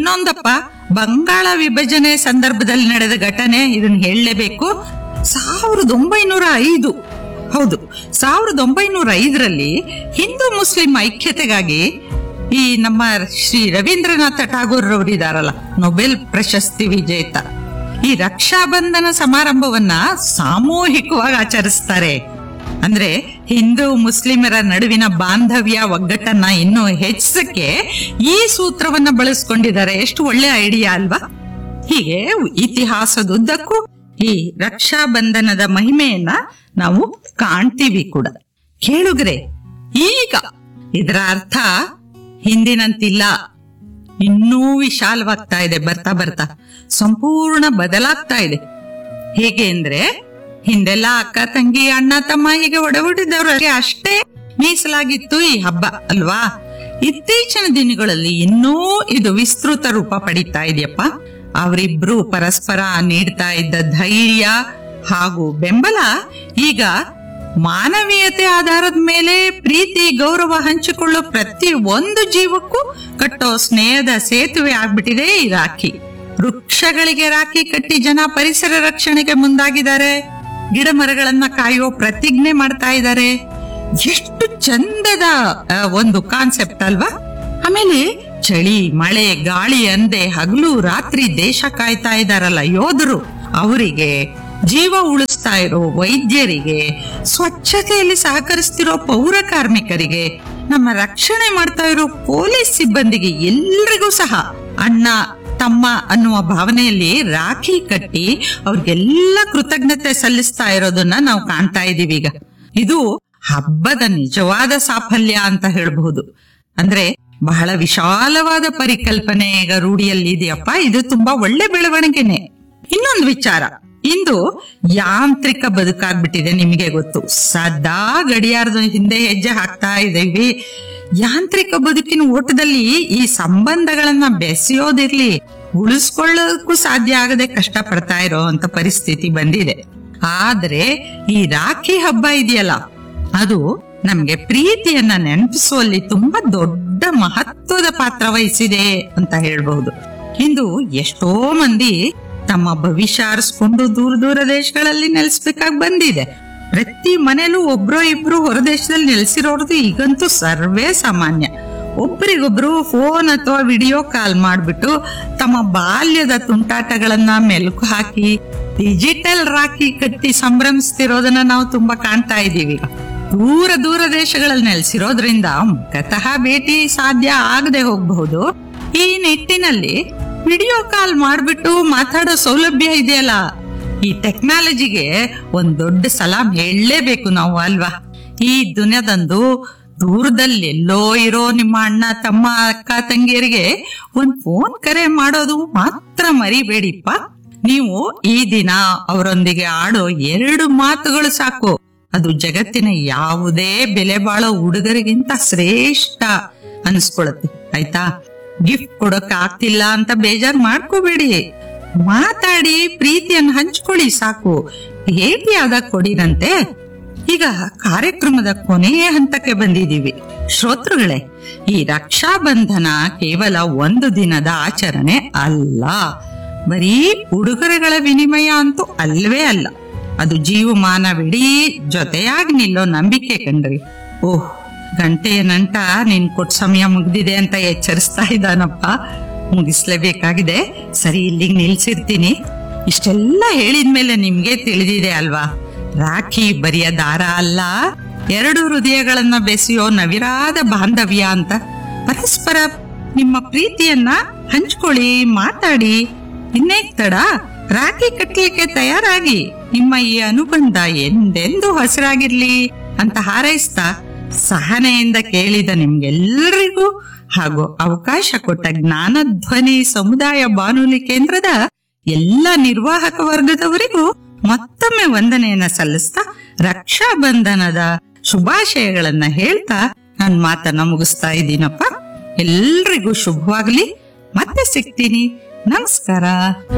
ಇನ್ನೊಂದಪ್ಪ ಬಂಗಾಳ ವಿಭಜನೆ ಸಂದರ್ಭದಲ್ಲಿ ನಡೆದ ಘಟನೆ ಇದನ್ನ ಹೇಳಲೇಬೇಕು ಸಾವಿರದ ಒಂಬೈನೂರ ಐದು ಹೌದು ಸಾವಿರದ ಒಂಬೈನೂರ ಐದರಲ್ಲಿ ಹಿಂದೂ ಮುಸ್ಲಿಂ ಐಕ್ಯತೆಗಾಗಿ ಈ ನಮ್ಮ ಶ್ರೀ ರವೀಂದ್ರನಾಥ ಠಾಗೂರ್ ರವರಿದಾರಲ್ಲ ನೊಬೆಲ್ ಪ್ರಶಸ್ತಿ ವಿಜೇತ ಈ ರಕ್ಷಾಬಂಧನ ಸಮಾರಂಭವನ್ನ ಸಾಮೂಹಿಕವಾಗಿ ಆಚರಿಸ್ತಾರೆ ಅಂದ್ರೆ ಹಿಂದೂ ಮುಸ್ಲಿಮರ ನಡುವಿನ ಬಾಂಧವ್ಯ ಒಗ್ಗಟ್ಟನ್ನ ಇನ್ನೂ ಹೆಚ್ಚಿಸಕ್ಕೆ ಈ ಸೂತ್ರವನ್ನ ಬಳಸ್ಕೊಂಡಿದ್ದಾರೆ ಎಷ್ಟು ಒಳ್ಳೆ ಐಡಿಯಾ ಅಲ್ವಾ ಹೀಗೆ ಇತಿಹಾಸದುದ್ದಕ್ಕೂ ಈ ರಕ್ಷಾಬಂಧನದ ಮಹಿಮೆಯನ್ನ ನಾವು ಕಾಣ್ತೀವಿ ಕೂಡ ಕೇಳುಗ್ರೆ ಈಗ ಇದರ ಅರ್ಥ ಹಿಂದಿನಂತಿಲ್ಲ ಇನ್ನೂ ವಿಶಾಲವಾಗ್ತಾ ಇದೆ ಬರ್ತಾ ಬರ್ತಾ ಸಂಪೂರ್ಣ ಬದಲಾಗ್ತಾ ಇದೆ ಹೇಗೆ ಅಂದ್ರೆ ಹಿಂದೆಲ್ಲ ಅಕ್ಕ ತಂಗಿ ಅಣ್ಣ ತಮ್ಮ ಹೀಗೆ ಒಡಹುಟ್ಟಿದವರಿಗೆ ಅಷ್ಟೇ ಮೀಸಲಾಗಿತ್ತು ಈ ಹಬ್ಬ ಅಲ್ವಾ ಇತ್ತೀಚಿನ ದಿನಗಳಲ್ಲಿ ಇನ್ನೂ ಇದು ವಿಸ್ತೃತ ರೂಪ ಪಡೀತಾ ಇದೆಯಪ್ಪ ಅವರಿಬ್ರು ಪರಸ್ಪರ ನೀಡ್ತಾ ಇದ್ದ ಧೈರ್ಯ ಹಾಗೂ ಬೆಂಬಲ ಈಗ ಮಾನವೀಯತೆ ಆಧಾರದ ಮೇಲೆ ಪ್ರೀತಿ ಗೌರವ ಹಂಚಿಕೊಳ್ಳೋ ಪ್ರತಿ ಒಂದು ಜೀವಕ್ಕೂ ಕಟ್ಟೋ ಸ್ನೇಹದ ಸೇತುವೆ ಆಗ್ಬಿಟ್ಟಿದೆ ಈ ರಾಖಿ ವೃಕ್ಷಗಳಿಗೆ ರಾಖಿ ಕಟ್ಟಿ ಜನ ಪರಿಸರ ರಕ್ಷಣೆಗೆ ಮುಂದಾಗಿದ್ದಾರೆ ಗಿಡ ಮರಗಳನ್ನ ಕಾಯುವ ಪ್ರತಿಜ್ಞೆ ಮಾಡ್ತಾ ಇದ್ದಾರೆ ಎಷ್ಟು ಚಂದದ ಆ, ಒಂದು ಕಾನ್ಸೆಪ್ಟ್ ಅಲ್ವಾ ಆಮೇಲೆ ಚಳಿ ಮಳೆ ಗಾಳಿ ಅಂದೆ ಹಗಲು ರಾತ್ರಿ ದೇಶ ಕಾಯ್ತಾ ಇದಾರಲ್ಲ ಯೋಧರು ಅವರಿಗೆ ಜೀವ ಉಳಿಸ್ತಾ ಇರೋ ವೈದ್ಯರಿಗೆ ಸ್ವಚ್ಛತೆಯಲ್ಲಿ ಸಹಕರಿಸ್ತಿರೋ ಪೌರ ಕಾರ್ಮಿಕರಿಗೆ ನಮ್ಮ ರಕ್ಷಣೆ ಮಾಡ್ತಾ ಇರೋ ಪೊಲೀಸ್ ಸಿಬ್ಬಂದಿಗೆ ಎಲ್ರಿಗೂ ಸಹ ಅಣ್ಣ ತಮ್ಮ ಅನ್ನುವ ಭಾವನೆಯಲ್ಲಿ ರಾಖಿ ಕಟ್ಟಿ ಅವ್ರಿಗೆಲ್ಲ ಕೃತಜ್ಞತೆ ಸಲ್ಲಿಸ್ತಾ ಇರೋದನ್ನ ನಾವು ಕಾಣ್ತಾ ಇದೀವಿ ಈಗ ಇದು ಹಬ್ಬದ ನಿಜವಾದ ಸಾಫಲ್ಯ ಅಂತ ಹೇಳಬಹುದು ಅಂದ್ರೆ ಬಹಳ ವಿಶಾಲವಾದ ಪರಿಕಲ್ಪನೆ ಈಗ ರೂಢಿಯಲ್ಲಿ ಇದೆಯಪ್ಪ ಇದು ತುಂಬಾ ಒಳ್ಳೆ ಬೆಳವಣಿಗೆನೆ ಇನ್ನೊಂದು ವಿಚಾರ ಇಂದು ಯಾಂತ್ರಿಕ ಬದುಕಾಗ್ಬಿಟ್ಟಿದೆ ನಿಮಗೆ ಗೊತ್ತು ಸದಾ ಗಡಿಯಾರದ ಹಿಂದೆ ಹೆಜ್ಜೆ ಹಾಕ್ತಾ ಇದ್ದೀವಿ ಯಾಂತ್ರಿಕ ಬದುಕಿನ ಓಟದಲ್ಲಿ ಈ ಸಂಬಂಧಗಳನ್ನ ಬೆಸೆಯೋದಿರ್ಲಿ ಉಳಿಸ್ಕೊಳ್ಳೋದಕ್ಕೂ ಸಾಧ್ಯ ಆಗದೆ ಕಷ್ಟ ಪಡ್ತಾ ಇರೋ ಅಂತ ಪರಿಸ್ಥಿತಿ ಬಂದಿದೆ ಆದ್ರೆ ಈ ರಾಖಿ ಹಬ್ಬ ಇದೆಯಲ್ಲ ಅದು ನಮ್ಗೆ ಪ್ರೀತಿಯನ್ನ ನೆನಪಿಸುವಲ್ಲಿ ತುಂಬಾ ದೊಡ್ಡ ಮಹತ್ವದ ಪಾತ್ರ ವಹಿಸಿದೆ ಅಂತ ಹೇಳ್ಬಹುದು ಇಂದು ಎಷ್ಟೋ ಮಂದಿ ತಮ್ಮ ಭವಿಷ್ಯ ಆರಿಸ್ಕೊಂಡು ದೂರ ದೂರ ದೇಶಗಳಲ್ಲಿ ನೆಲೆಸ್ಬೇಕಾಗಿ ಬಂದಿದೆ ಪ್ರತಿ ಮನೇಲೂ ಒಬ್ರೋ ಇಬ್ರು ಹೊರದೇಶದಲ್ಲಿ ನೆಲೆಸಿರೋರ್ದು ಈಗಂತೂ ಸರ್ವೇ ಸಾಮಾನ್ಯ ಒಬ್ರಿಗೊಬ್ರು ಫೋನ್ ಅಥವಾ ವಿಡಿಯೋ ಕಾಲ್ ಮಾಡ್ಬಿಟ್ಟು ತಮ್ಮ ಬಾಲ್ಯದ ತುಂಟಾಟಗಳನ್ನ ಮೆಲುಕು ಹಾಕಿ ಡಿಜಿಟಲ್ ರಾಖಿ ಕಟ್ಟಿ ಸಂಭ್ರಮಿಸ್ತಿರೋದನ್ನ ನಾವು ತುಂಬಾ ಕಾಣ್ತಾ ಇದೀವಿ ಈಗ. ದೂರ ದೂರ ದೇಶಗಳಲ್ಲಿ ನೆಲೆಸಿರೋದ್ರಿಂದ ಮುಖತಃ ಭೇಟಿ ಸಾಧ್ಯ ಆಗದೆ ಹೋಗಬಹುದು ಈ ನಿಟ್ಟಿನಲ್ಲಿ ವಿಡಿಯೋ ಕಾಲ್ ಮಾಡ್ಬಿಟ್ಟು ಮಾತಾಡೋ ಸೌಲಭ್ಯ ಇದೆಯಲ್ಲ ಈ ಟೆಕ್ನಾಲಜಿಗೆ ಒಂದ್ ದೊಡ್ಡ ಸಲಾಂ ಹೇಳಲೇಬೇಕು ನಾವು ಅಲ್ವಾ ಈ ದುನಿಯಾದಂದು ದೂರದಲ್ಲಿ ಎಲ್ಲೋ ಇರೋ ನಿಮ್ಮ ಅಣ್ಣ ತಮ್ಮ ಅಕ್ಕ ತಂಗಿಯರಿಗೆ ಒಂದ್ ಫೋನ್ ಕರೆ ಮಾಡೋದು ಮಾತ್ರ ಮರಿಬೇಡಿಪ್ಪ ನೀವು ಈ ದಿನ ಅವರೊಂದಿಗೆ ಆಡೋ ಎರಡು ಮಾತುಗಳು ಸಾಕು ಅದು ಜಗತ್ತಿನ ಯಾವುದೇ ಬೆಲೆ ಬಾಳೋ ಹುಡುಗರಿಗಿಂತ ಶ್ರೇಷ್ಠ ಅನ್ಸ್ಕೊಳತ್ತೆ ಆಯ್ತಾ ಗಿಫ್ಟ್ ಕೊಡಕ್ ಆಗ್ತಿಲ್ಲ ಅಂತ ಬೇಜಾರ್ ಮಾಡ್ಕೋಬೇಡಿ ಮಾತಾಡಿ ಪ್ರೀತಿಯನ್ನು ಹಂಚ್ಕೊಳ್ಳಿ ಸಾಕು ಭೇಟಿ ಆದಾಗ ಕೊಡಿರಂತೆ ಈಗ ಕಾರ್ಯಕ್ರಮದ ಕೊನೆಯ ಹಂತಕ್ಕೆ ಬಂದಿದ್ದೀವಿ ಶ್ರೋತೃಗಳೇ ಈ ರಕ್ಷಾಬಂಧನ ಕೇವಲ ಒಂದು ದಿನದ ಆಚರಣೆ ಅಲ್ಲ ಬರೀ ಉಡುಗೊರೆಗಳ ವಿನಿಮಯ ಅಂತೂ ಅಲ್ವೇ ಅಲ್ಲ ಅದು ಜೀವಮಾನವಿಡೀ ಜೊತೆಯಾಗಿ ನಿಲ್ಲೋ ನಂಬಿಕೆ ಕಣ್ರಿ ಓಹ್ ಗಂಟೆಯ ನಂಟ ನೀನ್ ಕೊಟ್ಟ ಸಮಯ ಮುಗ್ದಿದೆ ಅಂತ ಎಚ್ಚರಿಸ್ತಾ ಇದ್ದಾನಪ್ಪ ಮುಗಿಸ್ಲೇಬೇಕಾಗಿದೆ ಸರಿ ಇಲ್ಲಿಗೆ ನಿಲ್ಸಿರ್ತೀನಿ ಇಷ್ಟೆಲ್ಲ ಹೇಳಿದ್ಮೇಲೆ ನಿಮ್ಗೆ ತಿಳಿದಿದೆ ಅಲ್ವಾ ರಾಖಿ ಬರಿಯ ದಾರ ಅಲ್ಲ ಎರಡು ಹೃದಯಗಳನ್ನ ಬೆಸೆಯೋ ನವಿರಾದ ಬಾಂಧವ್ಯ ಅಂತ ಪರಸ್ಪರ ನಿಮ್ಮ ಪ್ರೀತಿಯನ್ನ ಹಂಚ್ಕೊಳ್ಳಿ ಮಾತಾಡಿ ಇನ್ನೇಕ್ ತಡ ರಾಖಿ ಕಟ್ಲಿಕ್ಕೆ ತಯಾರಾಗಿ ನಿಮ್ಮ ಈ ಅನುಬಂಧ ಎಂದೆಂದು ಹಸಿರಾಗಿರ್ಲಿ ಅಂತ ಹಾರೈಸ್ತಾ ಸಹನೆಯಿಂದ ಕೇಳಿದ ನಿಮ್ಗೆಲ್ಲರಿಗೂ ಹಾಗೂ ಅವಕಾಶ ಕೊಟ್ಟ ಜ್ಞಾನಧ್ವನಿ ಸಮುದಾಯ ಬಾನುಲಿ ಕೇಂದ್ರದ ಎಲ್ಲ ನಿರ್ವಾಹಕ ವರ್ಗದವರಿಗೂ ಮತ್ತೊಮ್ಮೆ ವಂದನೆಯನ್ನ ಸಲ್ಲಿಸ್ತಾ ರಕ್ಷಾಬಂಧನದ ಶುಭಾಶಯಗಳನ್ನ ಹೇಳ್ತಾ ನನ್ನ ಮಾತನ್ನ ಮುಗಿಸ್ತಾ ಇದ್ದೀನಪ್ಪ ಎಲ್ರಿಗೂ ಶುಭವಾಗ್ಲಿ ಮತ್ತೆ ಸಿಗ್ತೀನಿ ನಮಸ್ಕಾರ